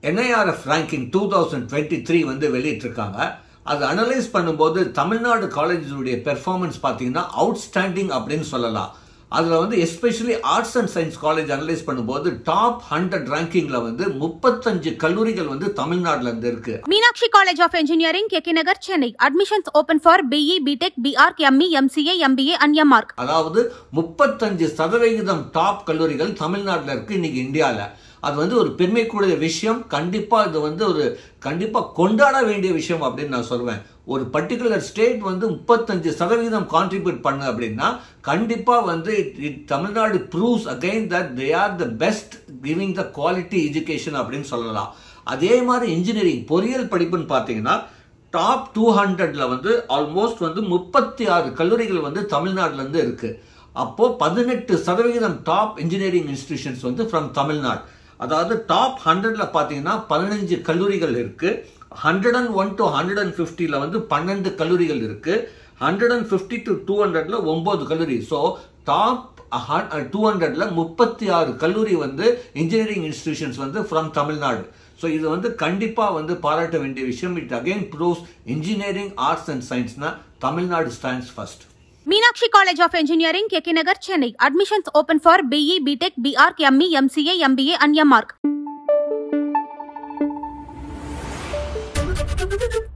NIRF ranking two thousand twenty three வந்து வெளியிட்டிருக்காங்க அது அனலைஸ் பண்ணும்போது தமிழ்நாடு காலேஜுடைய பெர்ஃபார்மன்ஸ் பார்த்தீங்கன்னா அவுட்ஸ்டாண்டிங் அப்படின்னு சொல்லலாம் அதில் வந்து especially arts and science college analyse பண்ணும்போது டாப் ஹண்ட்ரட் ரேங்கிங்கில் வந்து முப்பத்தஞ்சு கல்லூரிகள் வந்து தமிழ்நாட்டில் இருந்து இருக்கு Meenakshi College of Engineering, KK Nagar, Chennai. Admissions open for BE, BTech, BArch, ME, MCA, MBA and MArch. அதாவது முப்பத்தஞ்சு சதவிகிதம் டாப் கல்லூரிகள் தமிழ்நாட்டில் இருக்கு இன்னைக்கு இந்தியாவில் அது வந்து ஒரு பெருமைக்குரிய விஷயம் கண்டிப்பா இது வந்து ஒரு கண்டிப்பா கொண்டாட வேண்டிய விஷயம் அப்படின்னு நான் சொல்வேன் ஒரு பர்டிகுலர் ஸ்டேட் வந்து முப்பத்தஞ்சு சதவீதம் கான்ட்ரிபியூட் பண்ணு அப்படின்னா கண்டிப்பா வந்து it- Tamil Nadu proves again that they are the best giving the quality education அப்படின்னு சொல்லலாம் அதே மாதிரி இன்ஜினியரிங் பொறியியல் படிப்புன்னு பார்த்தீங்கன்னா டாப் டூ ஹண்ட்ரட்ல வந்து ஆல்மோஸ்ட் வந்து முப்பத்தி ஆறு கல்லூரிகள் வந்து தமிழ்நாட்டுல இருந்து இருக்கு அப்போ பதினெட்டு சதவிகிதம் டாப் இன்ஜினியரிங் இன்ஸ்டிடியூஷன்ஸ் வந்து ஃப்ரம் தமிழ்நாடு அதாவது டாப் ஹண்ட்ரட்ல பார்த்தீங்கன்னா பதினஞ்சு கல்லூரிகள் இருக்கு hundred and one to hundred and ஃபிஃப்டியில் வந்து பன்னெண்டு கல்லூரிகள் இருக்கு hundred and fifty to two ஹண்ட்ரட்ல ஒன்பது கல்லூரி ஸோ டாப் டூ ஹண்ட்ரட்ல முப்பத்தி ஆறு கல்லூரி வந்து இன்ஜினியரிங் இன்ஸ்டிடியூஷன்ஸ் வந்து ஃப்ரம் தமிழ்நாடு ஸோ இது வந்து கண்டிப்பாக வந்து பாராட்ட வேண்டிய விஷயம் it again proves engineering arts and சயின்ஸ்னா Tamil Nadu stands first Meenakshi College of Engineering, KK Nagar, Chennai. Admissions open for BE, BTech, BArch, ME, MCA, MBA and MArch.